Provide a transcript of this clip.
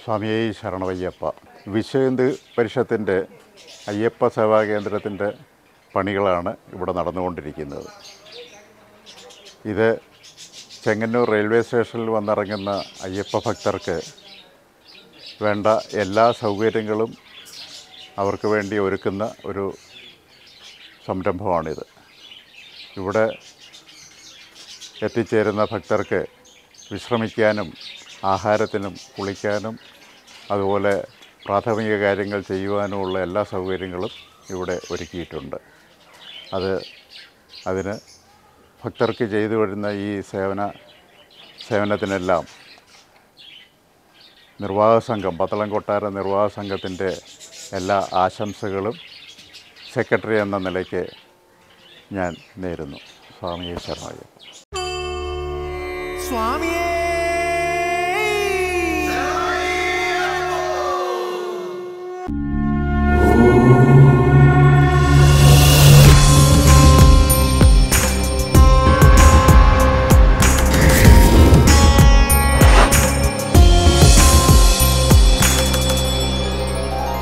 സ്വാമിയെ ശരണവയ്യപ്പ വിശ്വഹിന്ദു പരിഷത്തിൻ്റെ അയ്യപ്പ സേവാ കേന്ദ്രത്തിൻ്റെ പണികളാണ് ഇവിടെ നടന്നുകൊണ്ടിരിക്കുന്നത് ഇത് ചെങ്ങന്നൂർ റെയിൽവേ സ്റ്റേഷനിൽ വന്നിറങ്ങുന്ന അയ്യപ്പ ഭക്തർക്ക് വേണ്ട എല്ലാ സൗകര്യങ്ങളും അവർക്ക് വേണ്ടി ഒരുക്കുന്ന ഒരു സംരംഭമാണിത് ഇവിടെ എത്തിച്ചേരുന്ന ഭക്തർക്ക് വിശ്രമിക്കാനും ആഹാരത്തിനും കുളിക്കാനും അതുപോലെ പ്രാഥമിക കാര്യങ്ങൾ ചെയ്യുവാനുമുള്ള എല്ലാ സൗകര്യങ്ങളും ഇവിടെ ഒരുക്കിയിട്ടുണ്ട് അത് അതിന് ഭക്തർക്ക് ചെയ്തു വരുന്ന ഈ സേവന സേവനത്തിനെല്ലാം നിർവാഹക സംഘം പത്തളം കൊട്ടാര നിർവാഹക സംഘത്തിൻ്റെ എല്ലാ ആശംസകളും സെക്രട്ടറി എന്ന നിലയ്ക്ക് ഞാൻ നേരുന്നു സ്വാമിയെ ശരണയ്യ സ്വാമിയേ